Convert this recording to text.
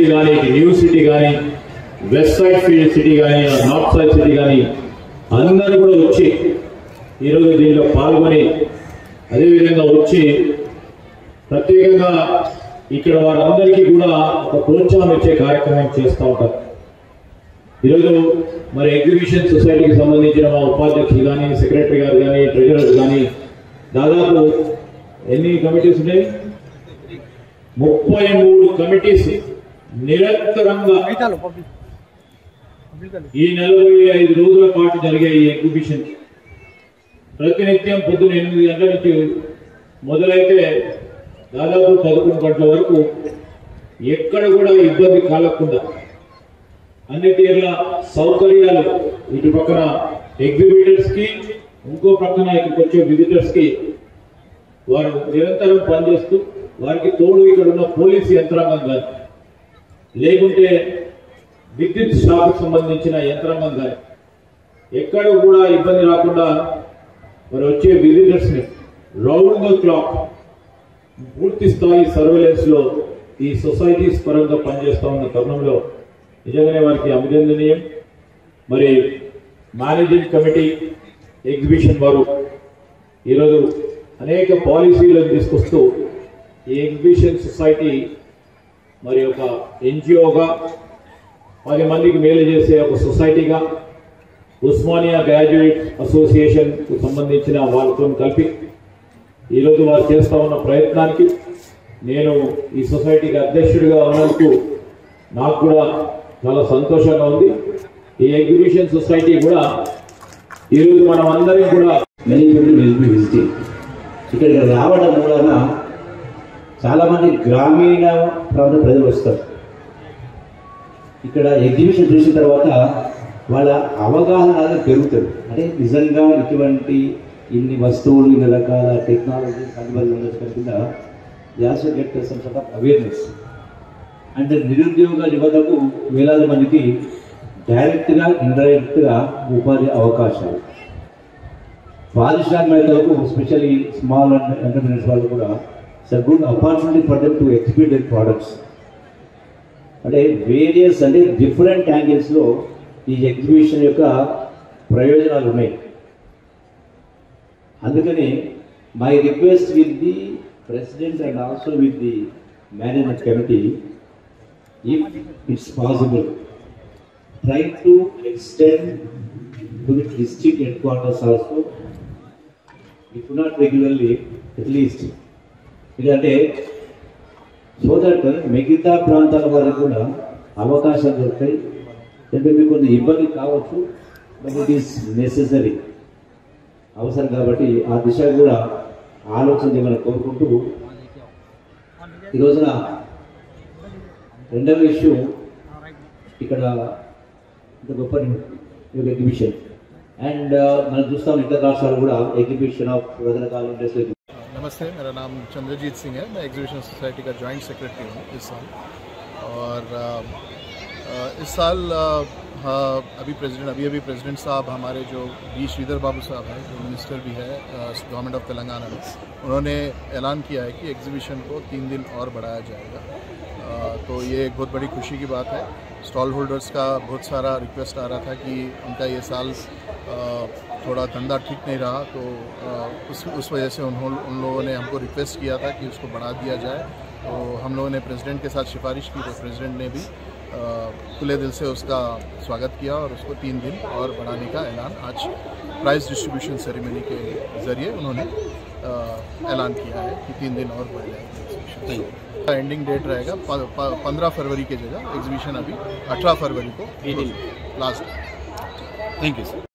కానీ ఇటు new city కానీ వెస్ట్ సైడ్ ఫీల్డ్ సిటీ కానీ నార్త్ సైడ్ సిటీ కానీ అందరూ కూడా వచ్చి ఈరోజు దీనిలో పాల్గొని అదేవిధంగా వచ్చి ప్రత్యేకంగా ఇక్కడ వారందరికీ కూడా ఒక ప్రోత్సాహం ఇచ్చే కార్యక్రమం చేస్తూ ఉంటారు ఈరోజు మరి ఎగ్జిబిషన్ సొసైటీకి సంబంధించిన మా ఉపాధ్యక్షులు కానీ సెక్రటరీ గారు కానీ ట్రెజరర్ కానీ దాదాపు ఎన్ని కమిటీస్ ఉన్నాయి ముప్పై మూడు కమిటీస్ నిరంతరంగా ఈ నలభై ఐదు రోజుల పాటు జరిగే ఈ ఎగ్జిబిషన్ ప్రతినిత్యం పొద్దున ఎనిమిది గంటల నుంచి మొదలైతే దాదాపు పదకొండు గంటల వరకు ఎక్కడ కూడా ఇబ్బంది కలగకుండా అన్ని తీర్ల సౌకర్యాలు ఇటు పక్కన ఎగ్జిబిటర్స్ కి ఇంకో పక్కన ఇక్కడికి వచ్చే విజిటర్స్ కి వారు నిరంతరం పనిచేస్తూ వారికి తోడు ఇక్కడ ఉన్న పోలీసు యంత్రాంగం కానీ లేకుంటే విద్యుత్ షాప్కి సంబంధించిన యంత్రాంగం కానీ ఎక్కడ కూడా ఇబ్బంది రాకుండా మరి వచ్చే విజిటర్స్ ని రౌండ్ ద క్లాక్ పూర్తి స్థాయి సర్వేలెన్స్ లో ఈ సొసైటీస్ పరంగా పనిచేస్తా ఉన్న తరుణంలో నిజంగానే వారికి అభినందనీయం మరి మేనేజింగ్ కమిటీ ఎగ్జిబిషన్ వారు ఈరోజు అనేక పాలసీలను తీసుకొస్తూ ఈ ఎగ్జిబిషన్ సొసైటీ మరి ఒక ఎన్జిఓగా పది మందికి మేలు చేసే ఒక సొసైటీగా ఉస్మానియా గ్రాడ్యుయేట్ అసోసియేషన్ కు సంబంధించిన వాళ్ళతో కలిపి ఈరోజు వారు చేస్తా ఉన్న ప్రయత్నానికి నేను ఈ సొసైటీకి అధ్యక్షుడిగా ఉన్నందుకు నాకు కూడా చాలా సంతోషంగా ఉంది ఈ ఎగ్జిబిషన్ సొసైటీ కూడా ఈరోజు మనం అందరం కూడా many people will be visiting ఇక్కడికి రావడం వలన చాలామంది గ్రామీణ ప్రాంత ప్రజలు వస్తారు ఇక్కడ ఎగ్జిబిషన్ చూసిన తర్వాత వాళ్ళ అవగాహన అనేది పెరుగుతుంది అంటే నిజంగా ఇటువంటి ఇన్ని వస్తువులు ఇన్ని రకాల టెక్నాలజీ కనుగోలు ఉండొచ్చు కింద as get some sort of awareness అంటే నిరుద్యోగ యువతకు వేలాది మందికి డైరెక్ట్గా ఇండైరెక్ట్గా ఉపాధి అవకాశాలు పారిశ్రామికలకు స్పెషల్లీ స్మాల్ అండ్ ఎంటర్ప్రినర్స్ వాళ్ళు కూడా it's good opportunity for them to expedite their products అంటే వేరియస్ అంటే డిఫరెంట్ యాంగిల్స్లో ఈ ఎగ్జిబిషన్ యొక్క ప్రయోజనాలు ఉన్నాయి అందుకని my request with the president and also with the management committee if it's possible try to extend to the district headquarters also, if not regularly, at least. ఎందుకంటే so that మిగతా ప్రాంతాల వారికి కూడా అవకాశాలు దొరుకుతాయి అంటే మీకు కొంత ఇబ్బంది కావచ్చు బట్ ఇట్ ఈస్ నెసెసరీ అవసరం కాబట్టి ఆ దిశ కూడా ఆలోచన చేయమని కోరుకుంటూ ఈ రోజున రెండవ ఇష్యూ ఇక్కడ ఇంత గొప్ప ఎగ్జిబిషన్ అండ్ మనం చూస్తాం ఇతర రాష్ట్రాలు కూడా ఎగ్జిబిషన్ ఆఫ్ రకరకాల ఇండస్ట్రీ नमस्ते मेरा नाम चंद्रजीत सिंह है मैं एग्जीबिशन सोसाइटी का जॉइंट सेक्रेटरी हूँ इस साल और अ, अ, इस साल अ, हाँ, अभी प्रेसिडेंट अभी अभी प्रेसिडेंट साहब हमारे जो बी श्रीधर बाबू साहब हैं जो मिनिस्टर भी है गवर्नमेंट ऑफ तेलंगाना में उन्होंने ऐलान किया है कि एग्जीबिशन को तीन दिन और बढ़ाया जाएगा अ, तो ये एक बहुत बड़ी खुशी की बात है स्टॉल होल्डर्स का बहुत सारा रिक्वेस्ट आ रहा था कि उनका ये साल अ, थोड़ा धंधा ठीक नहीं रहा तो अ, उस उस वजह से उन्होंने उन लोगों ने हमको रिक्वेस्ट किया था कि उसको बढ़ा दिया जाए तो हम लोगों ने प्रेसिडेंट के साथ सिफारिश की तो प्रेसिडेंट ने भी अ, खुले दिल से उसका स्वागत किया और उसको तीन दिन और बढ़ाने का ऐलान आज प्राइज डिस्ट्रीब्यूशन सेरेमनी के ज़रिए उन्होंने अ, ऐलान किया है कि तीन दिन और बढ़ जाएगा एंडिंग डेट रहेगा पंद्रह फरवरी की जगह एग्जीबिशन अभी अठारह फरवरी को लास्ट थैंक यू सर